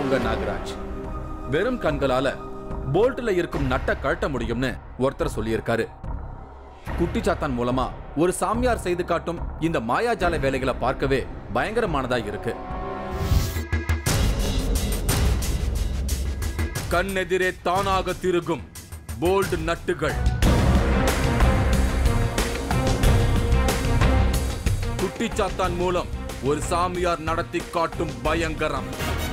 உங்க நாகராஜ் வெறும் கண்களால போல்ட்ல இருக்கும் நட்டை கழட்ட முடியும்னு ஒருத்தர் சொல்லியிருக்காரு குட்டிச்சாத்தான் மூலமா ஒரு சாமியார் செய்து காட்டும் இந்த மாயாஜால வேலைகளை பார்க்கவே பயங்கரமானதா இருக்கு கண்ணெதிரே தானாக திருகும் போல்டு நட்டுகள் குட்டிச்சாத்தான் மூலம் ஒரு சாமியார் நடத்தி காட்டும் பயங்கரம்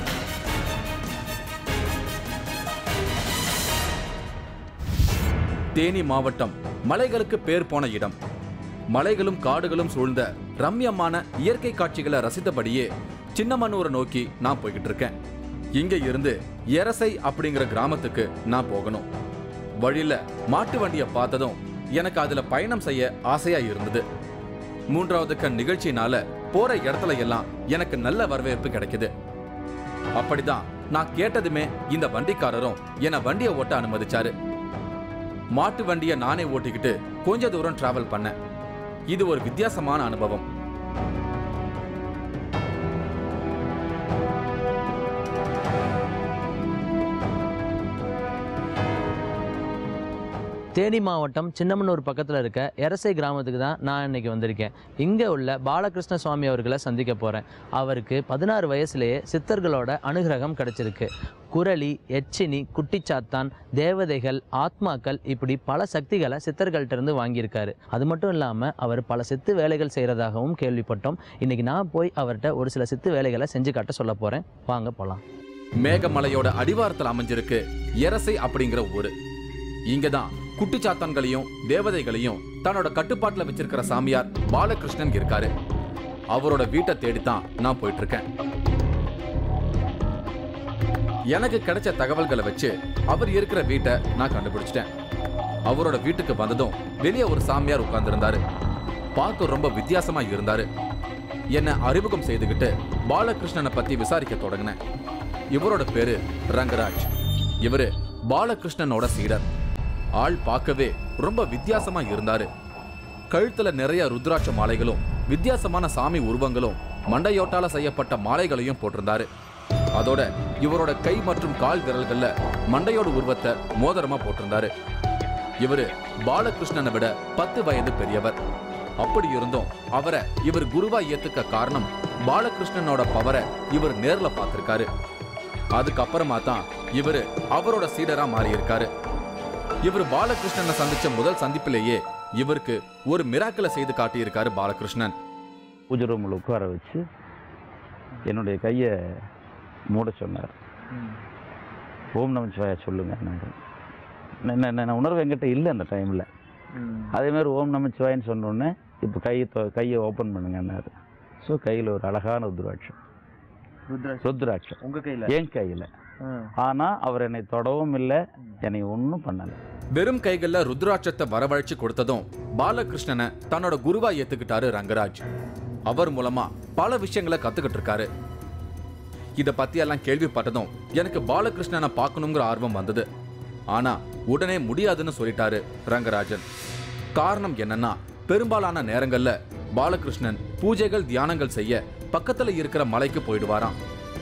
தேனி மாவட்டம் மலைகளுக்கு பேர் போன இடம் மலைகளும் காடுகளும் சூழ்ந்த ரம்யமான இயற்கை காட்சிகளை ரசித்தபடியே சின்னமனூரை நோக்கி நான் போய்கிட்டு இருக்கேன் இங்க இருந்து எரசை அப்படிங்கிற கிராமத்துக்கு நான் போகணும் வழியில மாட்டு வண்டியை பார்த்ததும் எனக்கு அதுல பயணம் செய்ய ஆசையா இருந்தது மூன்றாவது கண் நிகழ்ச்சியினால போற இடத்துல எல்லாம் எனக்கு நல்ல வரவேற்பு கிடைக்குது அப்படிதான் நான் கேட்டதுமே இந்த வண்டிக்காரரும் என்னை வண்டியை ஓட்ட அனுமதிச்சாரு மாட்டு வண்டியை நானே ஓட்டிக்கிட்டு கொஞ்ச தூரம் டிராவல் பண்ணேன் இது ஒரு வித்தியாசமான அனுபவம் தேனி மாவட்டம் சின்னமனூர் பக்கத்தில் இருக்க எரசை கிராமத்துக்கு தான் நான் இன்னைக்கு வந்திருக்கேன் இங்கே உள்ள பாலகிருஷ்ண சுவாமி அவர்களை சந்திக்க போகிறேன் அவருக்கு பதினாறு வயசுலேயே சித்தர்களோட அனுகிரகம் கிடைச்சிருக்கு குரளி எச்சினி குட்டிச்சாத்தான் தேவதைகள் ஆத்மாக்கள் இப்படி பல சக்திகளை சித்தர்கள்ட்ட இருந்து வாங்கியிருக்காரு அது மட்டும் இல்லாமல் அவர் பல சித்து வேலைகள் செய்கிறதாகவும் கேள்விப்பட்டோம் இன்னைக்கு நான் போய் அவர்கிட்ட ஒரு சில சித்து வேலைகளை செஞ்சு காட்ட சொல்ல போகிறேன் வாங்க போகலாம் மேகமலையோட அடிவாரத்தில் அமைஞ்சிருக்கு எரசை அப்படிங்கிற ஊரு இங்கதான் குட்டிச்சாத்தான்களையும் தேவதைகளையும் தன்னோட கட்டுப்பாட்டுல வச்சிருக்கிற சாமியார் பாலகிருஷ்ணன் இருக்காரு அவரோட வீட்டை தேடித்தான் நான் போயிட்டு இருக்கேன் எனக்கு கிடைச்ச தகவல்களை வச்சு அவர் இருக்கிற வீட்டை நான் கண்டுபிடிச்சிட்டேன் அவரோட வீட்டுக்கு வந்ததும் வெளியே ஒரு சாமியார் உட்கார்ந்திருந்தாரு பார்க்க ரொம்ப வித்தியாசமா இருந்தாரு என்னை அறிமுகம் செய்துகிட்டு பாலகிருஷ்ணனை பத்தி விசாரிக்க தொடங்கினேன் இவரோட பேரு ரங்கராஜ் இவரு பாலகிருஷ்ணனோட சீடர் ஆள் பார்க்கவே ரொம்ப வித்தியாசமா இருந்தாரு கழுத்துல நிறைய ருத்ராட்ச மாலைகளும் வித்தியாசமான சாமி உருவங்களும் மண்டையோட்டால செய்யப்பட்ட மாலைகளையும் போட்டிருந்தாரு அதோட இவரோட கை மற்றும் கால் விரல்கள்ல மண்டையோட உருவத்தை மோதிரமா போட்டிருந்தாரு இவரு பாலகிருஷ்ணனை விட பத்து வயது பெரியவர் அப்படி இருந்தும் அவரை இவர் குருவா ஏத்துக்க காரணம் பாலகிருஷ்ணனோட பவரை இவர் நேர்ல பார்த்திருக்காரு அதுக்கப்புறமா தான் இவரு அவரோட சீடரா மாறி இருக்காரு இவர் பாலகிருஷ்ணனை சந்திச்ச முதல் சந்திப்பிலேயே இவருக்கு ஒரு மிராக்கிளை செய்து காட்டியிருக்காரு பாலகிருஷ்ணன் பூஜை ரூமில் உட்கார வச்சு என்னுடைய கையை மூட சொன்னார் ஓம் நம சிவாயா சொல்லுங்க நான் உணர்வு என்கிட்ட இல்லை அந்த டைமில் அதே மாதிரி ஓம் நம சிவாயன்னு சொன்னோடனே இப்போ கையை தொ- கையை ஓப்பன் பண்ணுங்கன்னாரு ஸோ கையில் ஒரு அழகான ருத்ராட்சம் ருத்ராட்சம் உங்க கையில என் கையில் ஆனால் அவர் என்னை தொடவும் இல்லை என்னை ஒன்றும் பண்ணலை வெறும் கைகள்ல ருத்ராட்சத்தை வரவழைச்சு கொடுத்ததும் பாலகிருஷ்ணனை தன்னோட குருவா ஏத்துக்கிட்டாரு ரங்கராஜ் அவர் மூலமா பல விஷயங்களை கத்துக்கிட்டு இருக்காரு இத பத்தி எல்லாம் கேள்விப்பட்டதும் எனக்கு பாலகிருஷ்ணனை பார்க்கணுங்கிற ஆர்வம் வந்தது ஆனா உடனே முடியாதுன்னு சொல்லிட்டாரு ரங்கராஜன் காரணம் என்னன்னா பெரும்பாலான நேரங்கள்ல பாலகிருஷ்ணன் பூஜைகள் தியானங்கள் செய்ய பக்கத்துல இருக்கிற மலைக்கு போயிடுவாராம்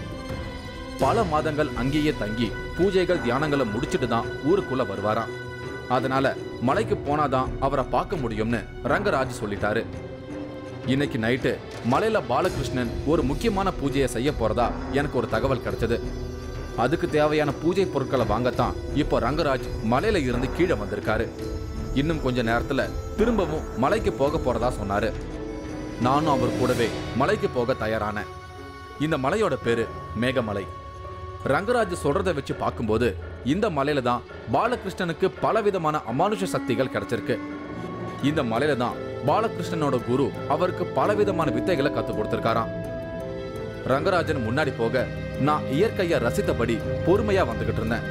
பல மாதங்கள் அங்கேயே தங்கி பூஜைகள் தியானங்களை முடிச்சிட்டு தான் ஊருக்குள்ள வருவாராம் அதனால மலைக்கு போனாதான் அவரை பார்க்க முடியும்னு ரங்கராஜ் சொல்லிட்டாரு இன்னைக்கு நைட்டு மலையில பாலகிருஷ்ணன் ஒரு முக்கியமான பூஜையை செய்ய போறதா எனக்கு ஒரு தகவல் கிடைச்சது அதுக்கு தேவையான பூஜை பொருட்களை வாங்கத்தான் இப்போ ரங்கராஜ் மலையில இருந்து கீழே வந்திருக்காரு இன்னும் கொஞ்ச நேரத்துல திரும்பவும் மலைக்கு போக போறதா சொன்னாரு நானும் அவர் கூடவே மலைக்கு போக தயாரானேன் இந்த மலையோட பேரு மேகமலை ரங்கராஜ் சொல்றதை வச்சு பார்க்கும்போது இந்த மலையில தான் பாலகிருஷ்ணனுக்கு பலவிதமான அமானுஷ சக்திகள் கிடைச்சிருக்கு இந்த மலையில தான் பாலகிருஷ்ணனோட குரு அவருக்கு பலவிதமான வித்தைகளை கத்து கொடுத்திருக்காராம் ரங்கராஜன் முன்னாடி போக நான் இயற்கையை ரசித்தபடி பொறுமையா வந்துகிட்டு இருந்தேன்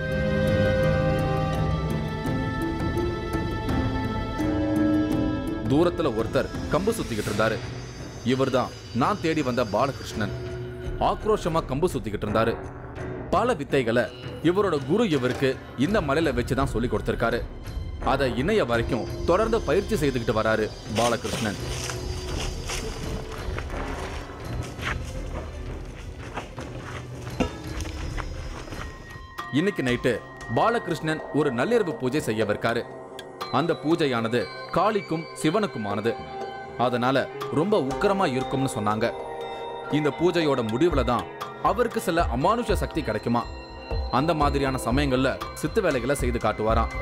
தூரத்துல ஒருத்தர் கம்பு சுத்திக்கிட்டு இருந்தாரு இவர்தான் நான் தேடி வந்த பாலகிருஷ்ணன் ஆக்ரோஷமா கம்பு சுத்திக்கிட்டு இருந்தாரு பல வித்தைகளை இவரோட குரு இவருக்கு இந்த மலையில வச்சு தான் சொல்லி கொடுத்திருக்காரு அதை இணைய வரைக்கும் தொடர்ந்து பயிற்சி செய்துக்கிட்டு வராரு பாலகிருஷ்ணன் இன்னைக்கு நைட்டு பாலகிருஷ்ணன் ஒரு நள்ளிரவு பூஜை செய்யவிருக்காரு அந்த பூஜையானது காளிக்கும் சிவனுக்குமானது அதனால ரொம்ப உக்கிரமா இருக்கும்னு சொன்னாங்க இந்த பூஜையோட முடிவுல தான் அவருக்கு சில அமானுஷ சக்தி கிடைக்குமா அந்த மாதிரியான சமயங்கள்ல சித்து வேலைகளை செய்து காட்டுவாராம்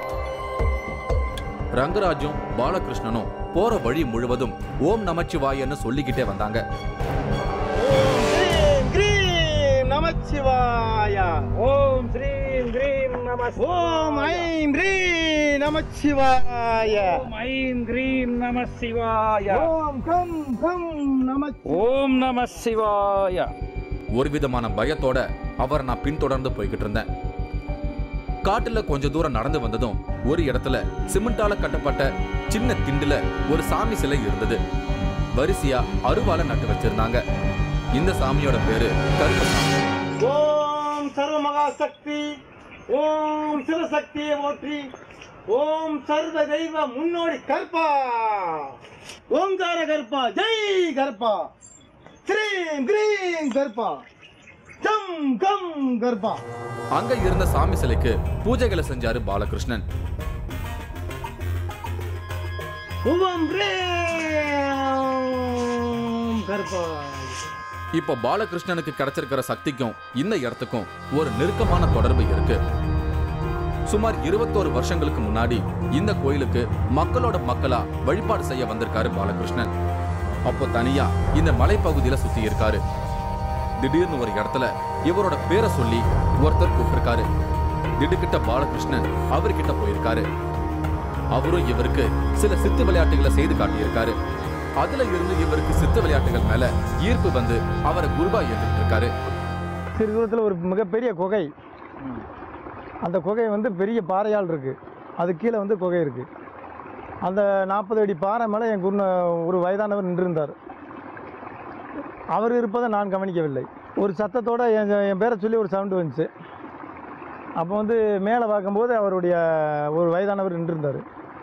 ரங்கராஜும் பாலகிருஷ்ணனும் போற வழி முழுவதும் ஓம் நமச்சிவாயன்னு சொல்லிக்கிட்டே வந்தாங்க ஓம் கிரீம் நமச்சிவாய ஓம் ஸ்ரீம் கிரீம் நம ஓம் ஐம் கிரீம் நமச்சிவாய ஓம் ஐம் கிரீம் நம சிவாய ஓம் கம் கம் நம ஓம் நம சிவாய ஒரு விதமான பயத்தோட அவரை நான் பின்தொடர்ந்து போய்கிட்டு இருந்தேன் காட்டுல கொஞ்ச தூரம் நடந்து வந்ததும் ஒரு இடத்துல சிமெண்டால கட்டப்பட்ட சின்ன திண்டுல ஒரு சாமி சிலை இருந்தது வரிசையா அருவால நட்டு வச்சிருந்தாங்க இந்த சாமியோட பேரு கருப்பசாமி ஓம் சர்வ மகாசக்தி ஓம் சிவசக்தியை போற்றி ஓம் சர்வ தெய்வ முன்னோடி கற்பா ஓங்கார கற்பா ஜெய் கற்பா ஸ்ரீம் கிரீம் கற்பா கம் கம் கற்பா அங்க இருந்த சாமி சிலைக்கு பூஜைகளை செஞ்சாரு பாலகிருஷ்ணன் ஓம் கிரீம் கற்பா இப்போ பாலகிருஷ்ணனுக்கு கிடைச்சிருக்கிற சக்திக்கும் இந்த இடத்துக்கும் ஒரு நெருக்கமான தொடர்பு இருக்கு சுமார் இருபத்தோரு வருஷங்களுக்கு முன்னாடி இந்த கோயிலுக்கு மக்களோட மக்களா வழிபாடு செய்ய வந்திருக்காரு பாலகிருஷ்ணன் அப்போ தனியா இந்த மலைப்பகுதியில சுத்தி இருக்காரு திடீர்னு ஒரு இடத்துல இவரோட பேரை சொல்லி ஒருத்தர் கூப்பிட்டிருக்காரு திடுக்கிட்ட பாலகிருஷ்ணன் அவர்கிட்ட போயிருக்காரு அவரும் இவருக்கு சில சித்து விளையாட்டுகளை செய்து காட்டியிருக்காரு அதுல இருந்து இவருக்கு சித்து விளையாட்டுகள் மேல ஈர்ப்பு வந்து அவரை குருவா ஏத்துட்டு இருக்காரு சிறு தூரத்தில் ஒரு மிகப்பெரிய குகை அந்த குகை வந்து பெரிய பாறையால் இருக்கு அது கீழே வந்து குகை இருக்கு அந்த நாற்பது அடி பாறை மேலே என் குருன ஒரு வயதானவர் நின்றிருந்தார் அவர் இருப்பதை நான் கவனிக்கவில்லை ஒரு சத்தத்தோட என் என் பேரை சொல்லி ஒரு சவுண்டு வந்துச்சு அப்போ வந்து மேலே பார்க்கும்போது அவருடைய ஒரு வயதானவர் நின்றிருந்தார்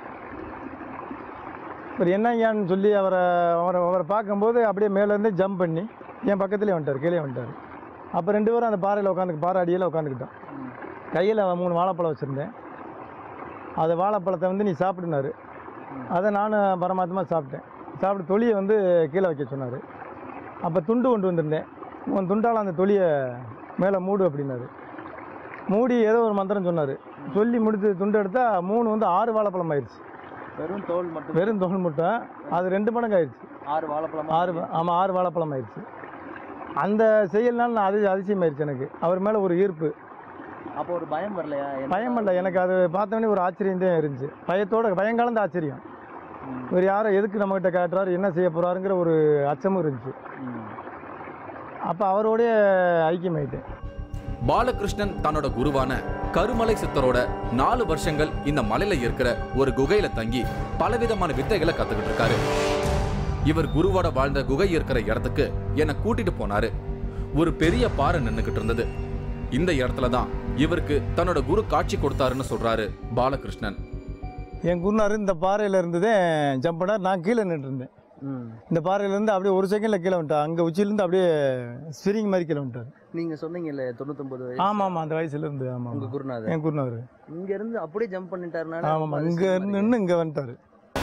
இவர் என்னங்கன்னு சொல்லி அவரை அவரை அவரை பார்க்கும்போது அப்படியே மேலேருந்து ஜம்ப் பண்ணி என் பக்கத்துலேயே வந்துட்டார் கீழே வந்துட்டார் அப்போ ரெண்டு பேரும் அந்த பாறையில் உட்காந்து பாறை அடியில் உட்காந்துக்கிட்டோம் கையில் மூணு வாழைப்பழம் வச்சுருந்தேன் அந்த வாழைப்பழத்தை வந்து நீ சாப்பிடுனாரு அதை நான் பரமாத்தமாக சாப்பிட்டேன் சாப்பிட்டு தொலியை வந்து கீழே வைக்க சொன்னார் அப்போ துண்டு கொண்டு வந்திருந்தேன் உன் துண்டால் அந்த தொலியை மேலே மூடு அப்படின்னாரு மூடி ஏதோ ஒரு மந்திரம் சொன்னார் சொல்லி முடித்து துண்டு எடுத்தால் மூணு வந்து ஆறு வாழைப்பழம் ஆயிடுச்சு வெறும் தோல் மட்டும் வெறும் தோல் மட்டும் அது ரெண்டு மடங்கு ஆயிடுச்சு ஆறு வாழைப்பழம் ஆறு ஆமாம் ஆறு வாழைப்பழம் ஆயிடுச்சு அந்த செயல்னால நான் அது அதிசயமாயிருச்சு எனக்கு அவர் மேலே ஒரு ஈர்ப்பு அப்போ ஒரு பயம் வரலையா பயம் இல்லை எனக்கு அது பார்த்தோன்னே ஒரு ஆச்சரியம் தான் இருந்துச்சு பயத்தோட பயங்கலந்த ஆச்சரியம் இவர் யாரை எதுக்கு நம்மகிட்ட காட்டுறாரு என்ன செய்ய போறாருங்கிற ஒரு அச்சமும் இருந்துச்சு அப்போ அவரோடய ஐக்கியமாயிட்டேன் பாலகிருஷ்ணன் தன்னோட குருவான கருமலை சித்தரோட நாலு வருஷங்கள் இந்த மலையில இருக்கிற ஒரு குகையில தங்கி பலவிதமான வித்தைகளை கத்துக்கிட்டு இருக்காரு இவர் குருவோட வாழ்ந்த குகை இருக்கிற இடத்துக்கு என்னை கூட்டிட்டு போனாரு ஒரு பெரிய பாறை நின்னுகிட்டு இருந்தது இந்த இடத்துல தான் இவருக்கு தன்னோட குரு காட்சி கொடுத்தாருன்னு சொல்றாரு பாலகிருஷ்ணன் என் குருநார் இந்த பாறையில் இருந்ததே ஜம்ப் பண்ணார் நான் கீழே நின்று இருந்தேன் இந்த பாறையிலேருந்து அப்படியே ஒரு செகண்டில் கீழே வந்துட்டார் அங்கே உச்சியிலேருந்து அப்படியே ஸ்விரிங் மாதிரி கீழே வந்துட்டார் நீங்க சொன்னீங்கல்ல தொண்ணூத்தொன்பது ஆமாம் ஆமாம் அந்த வயசுலேருந்து ஆமாம் உங்க ஆமாம். குருநாதர் என் குருநார் இங்க இருந்து அப்படியே ஜம்ப் பண்ணிட்டாருனால ஆமாம் இங்கே நின்று இங்கே வந்துட்டார்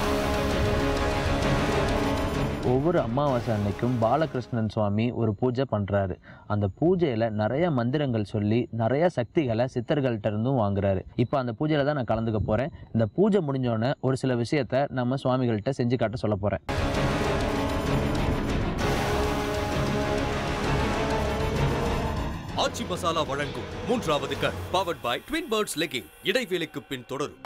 ஒவ்வொரு அமாவாசை அன்னைக்கும் பாலகிருஷ்ணன் சுவாமி ஒரு பூஜை பண்றாரு அந்த பூஜையில நிறைய மந்திரங்கள் சொல்லி நிறைய சக்திகளை சித்தர்கள்ட்ட இருந்தும் வாங்குறாரு இப்போ அந்த பூஜையில தான் நான் கலந்துக்க போறேன் இந்த பூஜை முடிஞ்சோடனே ஒரு சில விஷயத்த நம்ம சுவாமிகள்கிட்ட செஞ்சு காட்ட சொல்ல போறேன் ஆச்சி மசாலா வழங்கும் Moondravathu Kan powered by Twin Birds legging இடைவேளைக்கு பின் தொடரும்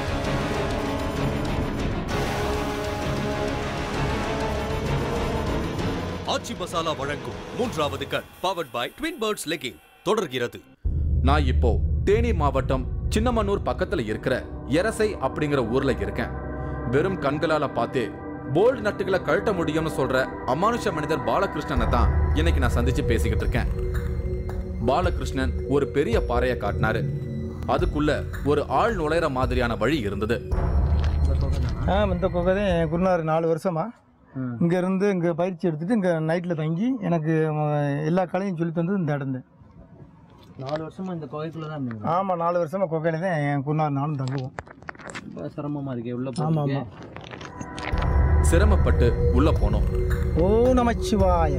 ஆச்சி மசாலா வழங்கும் Moondravathu Kan powered by Twin Birds legging தொடர்கிறது நான் இப்போ தேனி மாவட்டம் சின்னமனூர் பக்கத்துல இருக்கிற எரசை அப்படிங்கிற ஊர்ல இருக்கேன் வெறும் கண்களால பார்த்தே போல்ட் நட்டுகளை கழட்ட முடியும்னு சொல்ற அமானுஷ மனிதர் பாலகிருஷ்ணனை தான் இன்னைக்கு நான் சந்திச்சு பேசிக்கிட்டு இருக்கேன் பாலகிருஷ்ணன் ஒரு பெரிய பாறையை காட்டினாரு அதுக்குள்ள ஒரு ஆள் நுழையிற மாதிரியான வழி இருந்தது ஆ இந்த குகை தான் என் குருநார் நாலு வருஷமா இங்கே இருந்து இங்கே பயிற்சி எடுத்துட்டு இங்கே நைட்டில் தங்கி எனக்கு ம, எல்லா கலையும் சொல்லி தந்தது இந்த இடம் தான் நாலு வருஷமா இந்த கோயிலுக்குள்ள தான் இருந்தீங்க ஆமாம் நாலு வருஷமாக கொக்கையில தான் என் குன்னார் நானும் தங்குவோம் ரொம்ப சிரமமா இருக்கே உள்ள ஆமாம் போறதுக்கு. ஆமாம் சிரமப்பட்டு உள்ள போனோம் ஓ நமச்சிவாய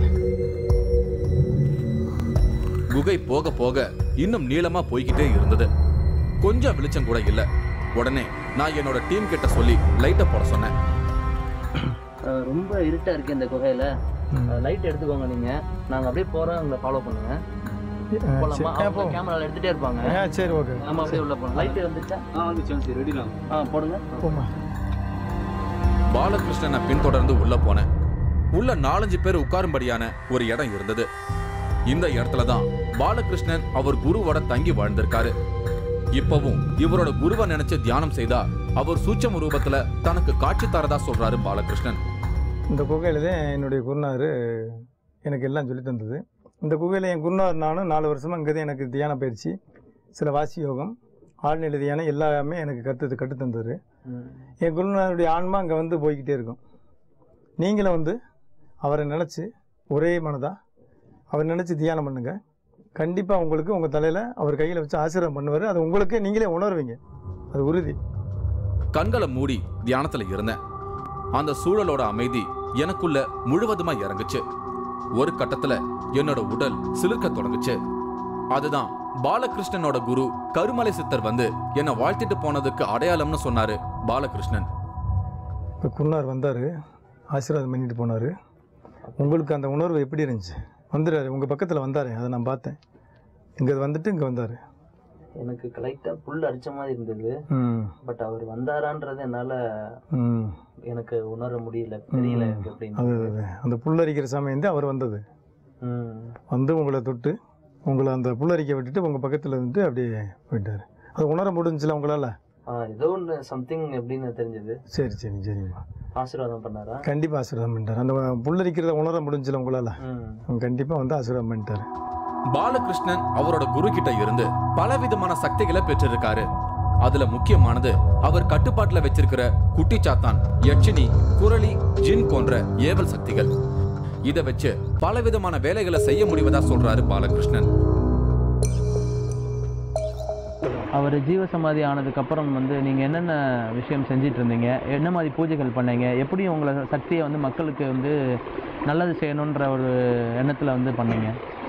குகை போக போக இன்னும் நீளமா போய்கிட்டே இருந்தது கொஞ்சம் வெளிச்சம் கூட இல்ல உடனே நான் என்னோட டீம் கிட்ட சொல்லி லைட்டை போட சொன்னேன் அஹ், ரொம்ப இருட்டா இருக்கு இந்த குகையில லைட் எடுத்துக்கோங்க நீங்க நாங்க அப்படியே போறோம் உங்களை ஃபாலோ பண்ணுங்க போலாமா அவங்க கேமரால எடுத்துட்டே இருப்பாங்க ஆ சரி ஓகே நம்ம அப்படியே உள்ள போலாம் லைட் வந்துச்சா ஆ வந்துச்சு ரெடி தான் ஆ போடுங்க போமா பாலகிருஷ்ணனை பின்தொடர்ந்து உள்ள போனேன் உள்ள நாலஞ்சு பேர் உட்காரும்படியான ஒரு இடம் இருந்தது இந்த இடத்துல தான் பாலகிருஷ்ணன் அவர் குருவோட தங்கி வாழ்ந்திருக்காரு இப்பவும் இவரோட குருவை நினைச்சு தியானம் செய்தா அவர் சூட்சம ரூபத்துல தனக்கு காட்சி தரதா சொல்றாரு பாலகிருஷ்ணன் இந்த குகையில் தான் என்னுடைய குருநார் எனக்கு எல்லாம் சொல்லி தந்தது இந்த குகையில் என் குருநார் நானும் நாலு வருஷமாக இங்கே தான் எனக்கு தியான பயிற்சி சில வாசி யோகம் ஆழ்நிலை தியானம் எல்லாமே எனக்கு கற்று கற்று தந்தது என் குருநாருடைய ஆன்மா அங்கே வந்து போய்கிட்டே இருக்கும் நீங்களும் வந்து அவரை நினச்சி ஒரே மனதா அவர் நினச்சி தியானம் பண்ணுங்க கண்டிப்பாக உங்களுக்கு உங்கள் தலையில் அவர் கையில் வச்சு ஆசீர்வாதம் பண்ணுவார் அது உங்களுக்கு நீங்களே உணர்வீங்க அது உறுதி கண்களை மூடி தியானத்துல இருந்தேன் அந்த சூழலோட அமைதி எனக்குள்ள முழுவதுமா இறங்குச்சு ஒரு கட்டத்துல என்னோட உடல் சிலிர்க்க தொடங்குச்சு அதுதான் பாலகிருஷ்ணனோட குரு கருமலை சித்தர் வந்து என்னை வாழ்த்திட்டு போனதுக்கு அடையாளம்னு சொன்னாரு பாலகிருஷ்ணன் இப்போ குருநார் வந்தார் ஆசீர்வாதம் பண்ணிட்டு போனார் உங்களுக்கு அந்த உணர்வு எப்படி இருந்துச்சு வந்துடுறாரு உங்கள் பக்கத்தில் வந்தார் அதை நான் பார்த்தேன் இங்கே வந்துட்டு இங்கே வந்தார் எனக்கு லைட்டா புல் அடிச்ச மாதிரி இருந்தது ம் பட் அவர் வந்தாரான்றது என்னால ம் எனக்கு உணர முடியல தெரியல ம். எனக்கு அது அப்படின்னு அது. அந்த புல்லரிக்கிற சமயம் தான் அவர் வந்தது ம். வந்து உங்களை தொட்டு உங்களை அந்த புல்லரிக்க விட்டுட்டு உங்கள் பக்கத்தில் இருந்துட்டு அப்படியே போயிட்டார் அது உணர முடிஞ்சுல உங்களால் ஆ ஏதோ ஒன்று சம்திங் எப்படின்னு தெரிஞ்சது சரி சரி சரிம்மா ஆசீர்வாதம் பண்ணாரா கண்டிப்பாக ஆசீர்வாதம் பண்ணிட்டார் அந்த புல்லரிக்கிறத உணர முடிஞ்சுல உங்களால் ம் கண்டிப்பாக வந்து ஆசீர்வாதம் பண்ணிட்டார் பாலகிருஷ்ணன் அவரோட குரு கிட்ட இருந்து பலவிதமான சக்திகளை பெற்றிருக்காரு அதுல முக்கியமானது அவர் கட்டுப்பாட்டுல வச்சிருக்கிற குட்டிச்சாத்தான் யட்சினி குரளி ஜின் போன்ற ஏவல் சக்திகள் இத வச்சு பலவிதமான வேலைகளை செய்ய முடிவதா சொல்றாரு பாலகிருஷ்ணன் அவர் ஜீவசமாதி ஆனதுக்கப்புறம் வந்து நீங்கள் என்னென்ன விஷயம் செஞ்சிட்டு இருந்தீங்க என்ன மாதிரி பூஜைகள் பண்ணீங்க எப்படி உங்களை சக்தியை வந்து மக்களுக்கு வந்து நல்லது செய்யணுன்ற ஒரு எண்ணத்தில் வந்து பண்ணீங்க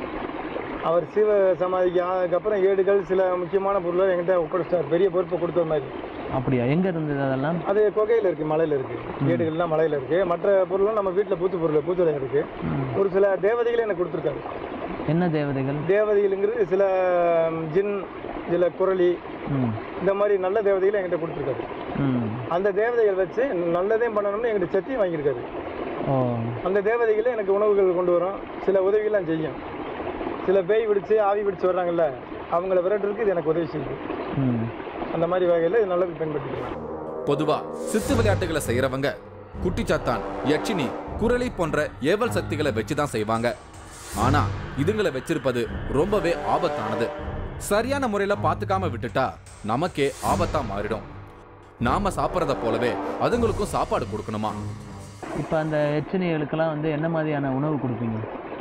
அவர் சிவ சமாதிக்கு ஆனதுக்கப்புறம் ஏடுகள் சில முக்கியமான பொருளை என்கிட்ட ஒப்படைச்சிட்டார் பெரிய பொறுப்பை கொடுத்த மாதிரி அப்படியா எங்கே இருந்தது அதெல்லாம் அது கொகையில் இருக்குது மலையில் இருக்குது ஏடுகள்லாம் மலையில் இருக்குது மற்ற பொருளும் நம்ம வீட்டில் பூத்து பொருள் பூத்துறை இருக்குது ம். ஒரு சில தேவதைகளை எனக்கு கொடுத்துருக்காரு என்ன தேவதைகள் தேவதைகளுங்கிறது சில ம், ஜின் சில குரளி ம் இந்த மாதிரி நல்ல தேவதைகளை என்கிட்ட கொடுத்துருக்காரு ம் அந்த தேவதைகள் வச்சு நல்லதே பண்ணணும்னு எங்கிட்ட சத்தியம் வாங்கியிருக்காரு ஓ அந்த தேவதைகளை எனக்கு உணவுகள் கொண்டு வரும் சில உதவிகள்லாம் செய்யும் சில பேய் பிடிச்சு ஆவி பிடிச்சு வர்றாங்கல்ல அவங்கள விரட்டுறதுக்கு இது எனக்கு உதவி செய்யுது ம் அந்த மாதிரி வகையில் இது நல்லது பயன்படுத்திக்கலாம் பொதுவா சித்து விளையாட்டுகளை செய்யறவங்க குட்டிச்சாத்தான் யட்சினி குரளி போன்ற ஏவல் சக்திகளை வச்சுதான் செய்வாங்க ஆனா இதுங்களை வச்சிருப்பது ரொம்பவே ஆபத்தானது சரியான முறையில பாத்துக்காம விட்டுட்டா நமக்கே ஆபத்தா மாறிடும் நாம சாப்பிட்றத போலவே அதுங்களுக்கும் சாப்பாடு கொடுக்கணுமா இப்போ அந்த எச்சனிகளுக்கெல்லாம் வந்து என்ன மாதிரியான உணவு கொடுப்பீங்க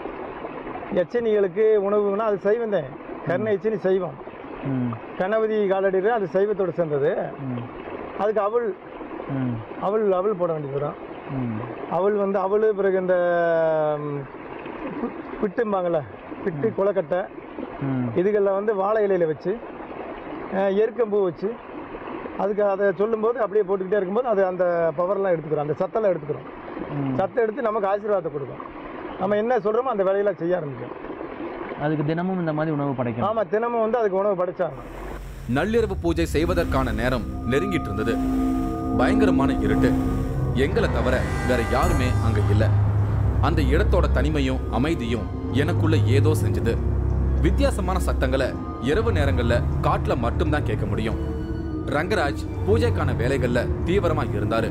எச்சனிகளுக்கு உணவுனா அது சைவம் தான் கர்ண எச்சனி சைவம் ம் கணபதி காலடியில் அது சைவத்தோடு சேர்ந்தது ம் அதுக்கு அவள் ம் அவள் அவள் போட வேண்டியது வரும் ம் அவள் வந்து அவள் பிறகு இந்த ம், பி- பிட்டும்பாங்கள்ல பிட்டு குளக்கட்டை ம் இதுகளில் வந்து வாழை இலையில வச்சு அஹ், எருக்கம்பூ வச்சு அதுக்கு அதை சொல்லும்போது அப்படியே போட்டுக்கிட்டே இருக்கும்போது அது அந்த பவர்லாம் எடுத்துக்கிறோம் அந்த சத்தெல்லாம் எடுத்துக்கிறோம் ம். சத்தை எடுத்து நமக்கு ஆசீர்வாதத்தை கொடுக்கும் நம்ம என்ன சொல்கிறோமோ அந்த வேலையெல்லாம் செய்ய ஆரம்பிக்கும் அதுக்கு தினமும் இந்த மாதிரி உணவு படைக்கணும் ஆமாம் தினமும் வந்து அதுக்கு உணவு படைச்சாகணும் நள்ளிரவு பூஜை செய்வதற்கான நேரம் நெருங்கிட்டு இருந்தது பயங்கரமான இருட்டு எங்களை தவிர வேற யாருமே அங்க இல்ல அந்த இடத்தோட தனிமையும் அமைதியும் எனக்குள்ள ஏதோ செஞ்சது வித்தியாசமான சத்தங்களை இரவு நேரங்கள்ல காட்டுல மட்டும்தான் கேட்க முடியும் ரங்கராஜ் பூஜைக்கான வேலைகள்ல தீவிரமா இருந்தாரு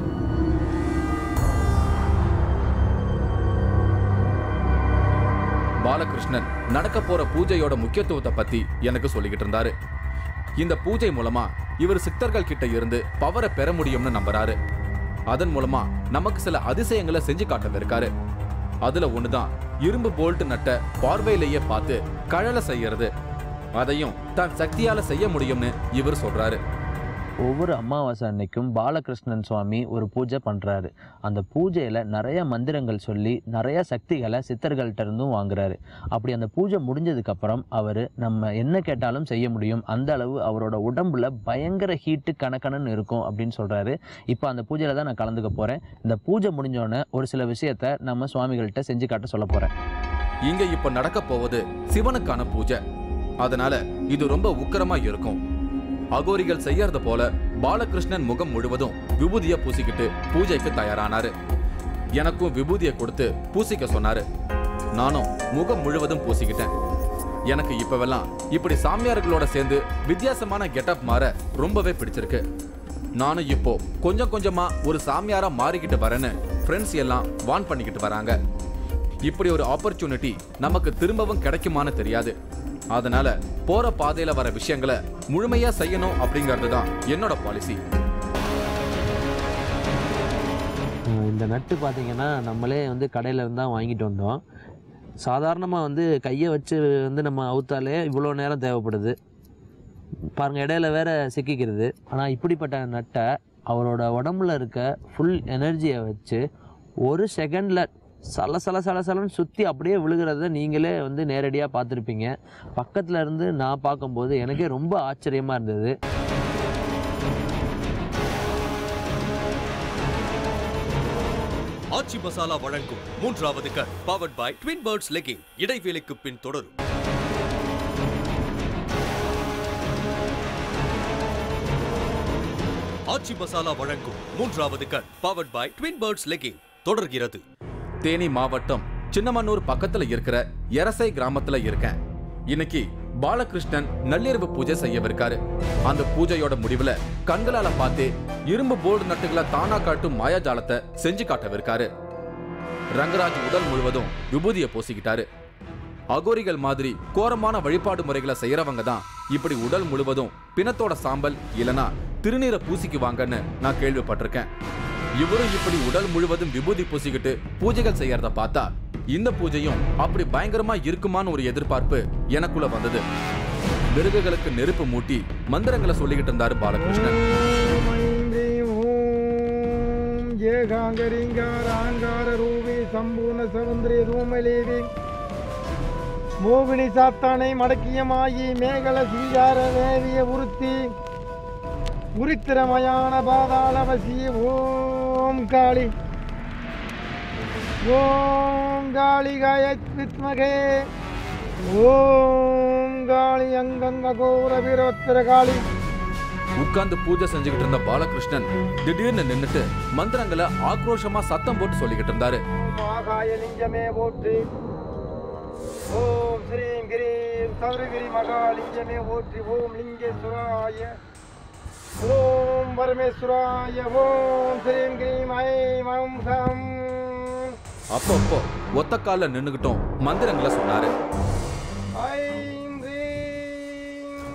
பாலகிருஷ்ணன் நடக்க போற பூஜையோட முக்கியத்துவத்தை பத்தி எனக்கு சொல்லிக்கிட்டு இருந்தாரு இந்த பூஜை மூலமா இவர் சித்தர்கள் கிட்ட இருந்து பவரை பெற முடியும்னு நம்புறாரு அதன் மூலமா நமக்கு சில அதிசயங்களை செஞ்சு காட்டவிருக்காரு அதுல ஒண்ணுதான் இரும்பு போல்ட் நட்ட பார்வையிலேயே பார்த்து கழலை செய்யறது அதையும் தன் சக்தியால செய்ய முடியும்னு இவர் சொல்றாரு ஒவ்வொரு அமாவாசை அன்னைக்கும் பாலகிருஷ்ணன் சுவாமி ஒரு பூஜை பண்ணுறாரு அந்த பூஜையில் நிறைய மந்திரங்கள் சொல்லி நிறைய சக்திகளை சித்தர்கள்ட்ட இருந்தும் வாங்குறாரு அப்படி அந்த பூஜை முடிஞ்சதுக்கப்புறம் அவர் நம்ம என்ன கேட்டாலும் செய்ய முடியும் அந்த அளவு அவரோட உடம்புல பயங்கர ஹீட்டு கணக்கணன்னு இருக்கும் அப்படின்னு சொல்கிறாரு இப்போ அந்த பூஜையில் தான் நான் கலந்துக்க போகிறேன் இந்த பூஜை முடிஞ்சோடனே ஒரு சில விஷயத்த நம்ம சுவாமிகள்கிட்ட செஞ்சு காட்ட சொல்ல போகிறேன் இங்க இப்ப நடக்க போவது சிவனுக்கான பூஜை அதனால இது ரொம்ப உக்கிரமா இருக்கும் அகோரிகள் செய்யறது போல பாலகிருஷ்ணன் முகம் முழுவதும் விபூதிய பூசிக்கிட்டு பூஜைக்கு தயாரானாரு எனக்கும் விபூதிய கொடுத்து பூசிக்க சொன்னாரு நானும் முகம் முழுவதும் பூசிக்கிட்டேன் எனக்கு இப்பவெல்லாம் இப்படி சாமியார்களோட சேர்ந்து வித்தியாசமான கெட்டப் மாற ரொம்பவே பிடிச்சிருக்கு நானும் இப்போ கொஞ்சம் கொஞ்சமா ஒரு சாமியாரா மாறிக்கிட்டு வரேன்னு ஃப்ரெண்ட்ஸ் எல்லாம் வான் பண்ணிக்கிட்டு வராங்க இப்படி ஒரு ஆப்பர்ச்சுனிட்டி நமக்கு திரும்பவும் கிடைக்குமான்னு தெரியாது அதனால போற பாதையில வர விஷயங்களை முழுமையா செய்யணும் அப்படிங்கிறது தான் என்னோட பாலிசி இந்த நட்டு பார்த்தீங்கன்னா நம்மளே வந்து கடையில் இருந்து தான் வாங்கிட்டு வந்தோம் சாதாரணமாக வந்து கையை வச்சு வந்து நம்ம அவுத்தாலே இவ்வளோ நேரம் தேவைப்படுது பாருங்க இடையில வேற சிக்கிக்கிறது ஆனால் இப்படிப்பட்ட நட்டை அவரோட உடம்புல இருக்க ஃபுல் எனர்ஜியை வச்சு ஒரு செகண்டில் சல சல சல சலன்னு சுற்றி அப்படியே விழுகிறத நீங்களே வந்து நேரடியாக பார்த்துருப்பீங்க பக்கத்தில் இருந்து நான் பார்க்கும்போது எனக்கே ரொம்ப ஆச்சரியமாக இருந்தது ஆச்சி மசாலா வழங்கும் மூன்றாவது கட் powered by Twin Birds legging இடைவேளைக்கு பின் தொடரும் ஆச்சி மசாலா வழங்கும் மூன்றாவது கட் powered by Twin Birds legging தொடர்கிறது தேனி மாவட்டம் சின்னமன்னூர் பக்கத்துல இருக்கிற எரசை கிராமத்துல இருக்கேன் இன்னைக்கு பாலகிருஷ்ணன் நள்ளிரவு பூஜை செய்யவிருக்காரு அந்த பூஜையோட முடிவுல கண்களால பார்த்தே இரும்பு போர்டு நட்டுகளை தானா காட்டும் மாயாஜாலத்தை செஞ்சு காட்டவிருக்காரு ரங்கராஜ் உடல் முழுவதும் விபூதியை பூசிக்கிட்டாரு அகோரிகள் மாதிரி கோரமான வழிபாடு முறைகளை செய்யறவங்க தான் இப்படி உடல் முழுவதும் பிணத்தோட சாம்பல் இல்லனா திருநீரை பூசிக்குவாங்கன்னு நான் கேள்விப்பட்டிருக்கேன் இவரும் இப்படி உடல் முழுவதும் விபூதி பூசிக்கிட்டு பூஜைகள் செய்யறத பார்த்தா இந்த பூஜையும் அப்படி பயங்கரமா இருக்குமான்னு ஒரு எதிர்பார்ப்பு எனக்குள்ள வந்தது மிருகங்களுக்கு நெருப்பு மூட்டி மந்திரங்களை சொல்லிக்கிட்டு இருந்தாரு பாலகிருஷ்ணன் ஓம் ஏகாங்கரிங்கார ஆங்கார ரூபி சம்பூர்ண சவுந்தரி ரூமலேவி மோகினி சாத்தானை மடக்கியமாயி மேகல சிங்கார தேவிய உருத்தி உரித்திரமயான பாதாளவசி ஓம் காளி ஓம் காளி காயத் வித்மகே ஓம் காளி அங்கங்க கோர வீரோத்திர காளி உட்கார்ந்து பூஜை செஞ்சுக்கிட்டு இருந்த பாலகிருஷ்ணன் திடீர்னு நின்னுட்டு மந்திரங்களை ஆக்ரோஷமா சத்தம் போட்டு சொல்லிக்கிட்டு இருந்தாரு ஆகாய லிங்கமே போற்றி ஓம் ஸ்ரீம் கிரீம் சௌரகிரி மகாலிங்கமே போற்றி ஓம் லிங்கேஸ்வராய ஓம் பரமேஸ்வராய ஓம் ஸ்ரீம் கிரீம் ஐம் ஐம் சம் அப்பப்போ ஒத்த கால்ல நின்னுகிட்டும் மந்திரங்களை சொன்னாரு ஐம் ரீம்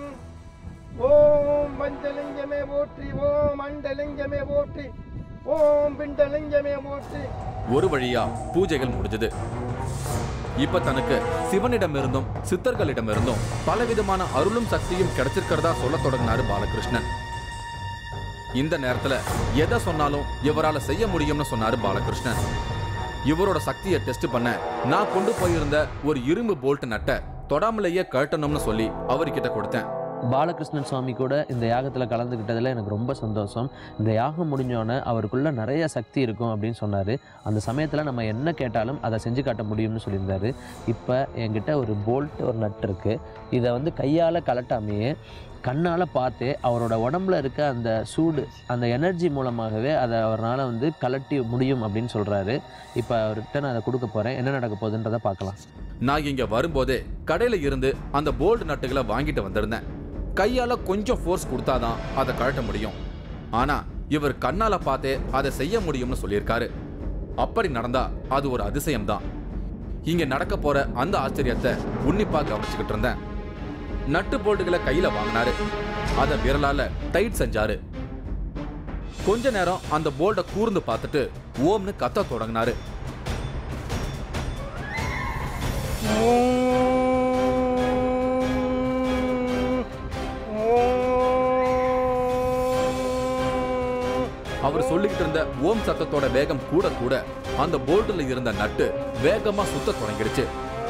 ஓம் பஞ்சலிங்கமே போற்றி ஓம் அண்டலிங்கமே போற்றி ஓம் பிண்டலிங்கமே போற்றி ஒரு வழியா பூஜைகள் முடிஞ்சது இப்ப தனக்கு சிவனிடமிருந்தும் சித்தர்களிடமிருந்தும் பலவிதமான அருளும் சக்தியும் கிடைச்சிருக்கிறதா சொல்ல தொடங்கினாரு பாலகிருஷ்ணன் இந்த நேரத்துல எதை சொன்னாலும் இவரால செய்ய முடியும்னு சொன்னாரு பாலகிருஷ்ணன் இவரோட சக்தியை டெஸ்ட் பண்ண நான் கொண்டு போயிருந்த ஒரு இரும்பு போல்ட் நட்டை தொடாமலேயே கழட்டணும்னு சொல்லி அவர்கிட்ட கொடுத்தேன் பாலகிருஷ்ணன் சுவாமி கூட இந்த யாகத்தில் கலந்துக்கிட்டதில் எனக்கு ரொம்ப சந்தோஷம் இந்த யாகம் முடிஞ்சோடனே அவருக்குள்ள நிறைய சக்தி இருக்கும் அப்படின்னு சொன்னார் அந்த சமயத்தில் நம்ம என்ன கேட்டாலும் அதை செஞ்சு காட்ட முடியும்னு சொல்லியிருந்தாரு இப்போ என்கிட்ட ஒரு போல்ட் ஒரு நட் இருக்குது இதை வந்து கையால் கலட்டாமையே கண்ணால் பார்த்து அவரோட உடம்புல இருக்க அந்த சூடு அந்த எனர்ஜி மூலமாகவே அதை அவரால் வந்து கலட்டி முடியும் அப்படின்னு சொல்கிறாரு இப்போ அவர்கிட்ட நான் அதை கொடுக்க போகிறேன் என்ன நடக்க போகுதுன்றதை பார்க்கலாம் நான் இங்க வரும்போதே கடையில இருந்து அந்த போல்ட் நட்டுகளை வாங்கிட்டு வந்திருந்தேன் கையால கொஞ்சம் ஃபோர்ஸ் கொடுத்தாதான் அதை கழட்ட முடியும் ஆனா இவர் கண்ணால பார்த்தே அதை செய்ய முடியும்னு சொல்லியிருக்காரு அப்படி நடந்தா அது ஒரு அதிசயம்தான் இங்க நடக்க போற அந்த ஆச்சரியத்தை உன்னிப்பா கவனிச்சுக்கிட்டு இருந்தேன் நட்டு போல்ட்டுகளை கையில வாங்கினாரு அதை விரலால டைட் செஞ்சாரு கொஞ்ச நேரம் அந்த போல்ட்டை கூர்ந்து பார்த்துட்டு ஓம்னு கத்த தொடங்கினாரு ஓம் அவர் சொல்லிக்கிட்டு இருந்த ஓம் சத்தத்தோட வேகம் கூட கூட அந்த போல்ட்ல இருந்த நட்டு வேகமா சுத்த தொடங்கிடுச்சு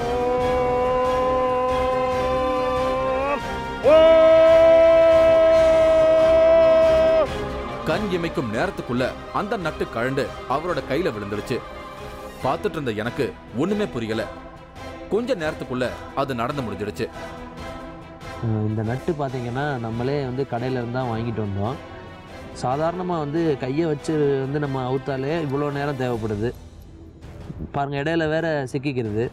கண் இமைக்கும் நேரத்துக்குள்ள அந்த நட்டு கழண்டு அவரோட கையில விழுந்துடுச்சு பார்த்துட்டு இருந்த எனக்கு ஒண்ணுமே புரியல கொஞ்ச நேரத்துக்குள்ள அது நடந்து முடிஞ்சிடுச்சு அஹ் இந்த நட்டு பார்த்தீங்கன்னா நம்மளே வந்து கடையில இருந்து தான் வாங்கிட்டு வந்தோம் சாதாரணமாக வந்து கையை வச்சு வந்து நம்ம அவுத்தாலே இவ்வளோ நேரம் தேவைப்படுது பாருங்க இடையில வேற சிக்கிக்கிறது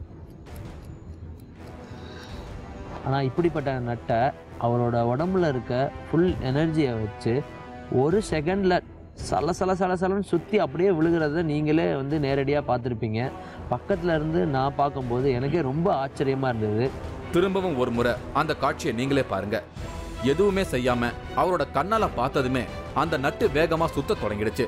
ஆனால் இப்படிப்பட்ட நட்டை அவரோட உடம்புல இருக்க ஃபுல் எனர்ஜியை வச்சு ஒரு செகண்டில் சல சல சல சலன்னு சுற்றி அப்படியே விழுகிறத நீங்களே வந்து நேரடியாக பார்த்துருப்பீங்க பக்கத்துல இருந்து நான் பார்க்கும்போது எனக்கே ரொம்ப ஆச்சரியமாக இருந்தது திரும்பவும் ஒரு முறை அந்த காட்சியை நீங்களே பாருங்க எதுவுமே செய்யாம அவரோட கண்ணால பார்த்ததுமே அந்த நட்டு வேகமா சுத்த தொடங்கிடுச்சு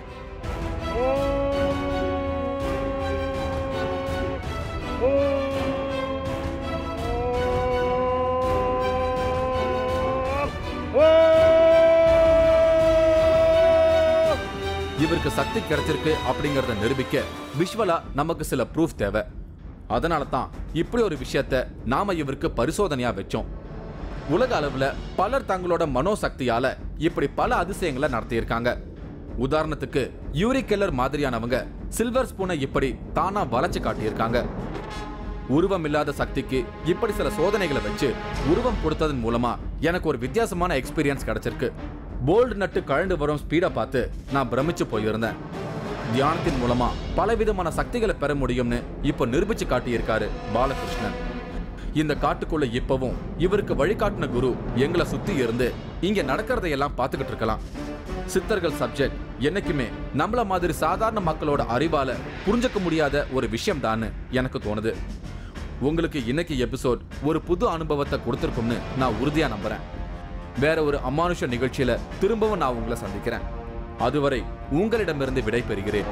இவருக்கு சக்தி கிடைச்சிருக்கு அப்படிங்கறத நிரூபிக்க விஷுவலா நமக்கு சில ப்ரூஃப் தேவை அதனால தான் இப்படி ஒரு விஷயத்த நாம இவருக்கு பரிசோதனையா வச்சோம் உலக அளவுல பலர் தங்களோட மனோசக்தியால இப்படி பல அதிசயங்களை நடத்தியிருக்காங்க உதாரணத்துக்கு யூரி கெல்லர் மாதிரியானவங்க சில்வர் ஸ்பூனை இப்படி தானா வளைச்சு காட்டியிருக்காங்க உருவம் இல்லாத சக்திக்கு இப்படி சில சோதனைகளை வச்சு உருவம் கொடுத்ததன் மூலமா எனக்கு ஒரு வித்தியாசமான எக்ஸ்பீரியன்ஸ் கிடைச்சிருக்கு போல்டு நட்டு கழண்டு வரும் ஸ்பீடை பார்த்து நான் பிரமிச்சு போயிருந்தேன் தியானத்தின் மூலமா பலவிதமான சக்திகளை பெற முடியும்னு இப்போ நிரூபிச்சு காட்டியிருக்காரு பாலகிருஷ்ணன் இந்த காட்டுக்குள்ள இப்பவும் இவருக்கு வழிகாட்டின குரு எங்களை சுத்தி இருந்து இங்க நடக்கிறதையெல்லாம் பார்த்துக்கிட்டு இருக்கலாம் சித்தர்கள் சப்ஜெக்ட் என்னைக்குமே நம்மள மாதிரி சாதாரண மக்களோட அறிவால புரிஞ்சுக்க முடியாத ஒரு விஷயம் எனக்கு தோணுது உங்களுக்கு இன்னைக்கு எபிசோட் ஒரு புது அனுபவத்தை கொடுத்துருக்கும்னு நான் உறுதியா நம்புறேன் வேற ஒரு அமானுஷ நிகழ்ச்சியில திரும்பவும் நான் உங்களை சந்திக்கிறேன் அதுவரை உங்களிடமிருந்து விடை பெறுகிறேன்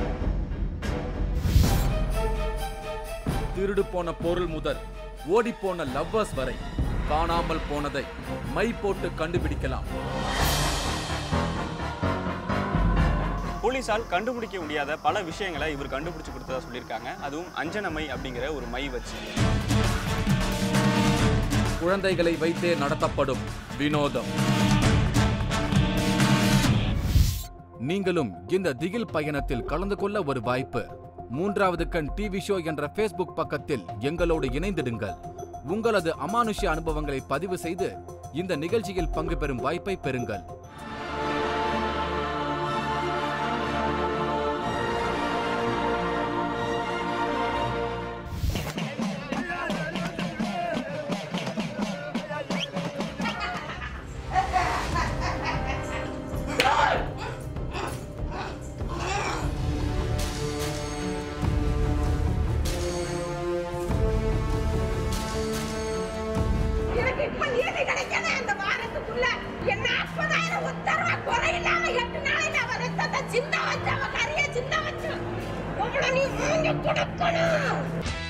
திருடு போன பொருள் முதல் ஓடிப்போன லவ்வர்ஸ் வரை காணாமல் போனதை மை போட்டு கண்டுபிடிக்கலாம் போலீஸால் கண்டுபிடிக்க முடியாத பல விஷயங்களை இவர் கண்டுபிடிச்சு கொடுத்ததா சொல்லியிருக்காங்க அதுவும் அஞ்சனமை அப்படிங்கிற ஒரு மை வச்சு குழந்தைகளை வைத்தே நடத்தப்படும் வினோதம் நீங்களும் இந்த திகில் பயணத்தில் கலந்து கொள்ள ஒரு வாய்ப்பு மூன்றாவது கண் டிவி ஷோ என்ற ஃபேஸ்புக் பக்கத்தில் எங்களோடு இணைந்திடுங்கள் உங்களது அமானுஷ்ய அனுபவங்களை பதிவு செய்து இந்த நிகழ்ச்சியில் பங்கு பெறும் வாய்ப்பை பெறுங்கள் எனக்கு இப்ப நீதி கிடைக்கணும் இந்த வாரத்துக்குள்ள என்ன நாற்பதாயிரம் உத்தரவா குறையில்லாம எட்டு நாளைக்கு அவ ரத்தத்தை சின்ன வச்சு அவ கறிய சின்ன வச்சு உங்களை நீ மூஞ்சி கொடுக்கணும்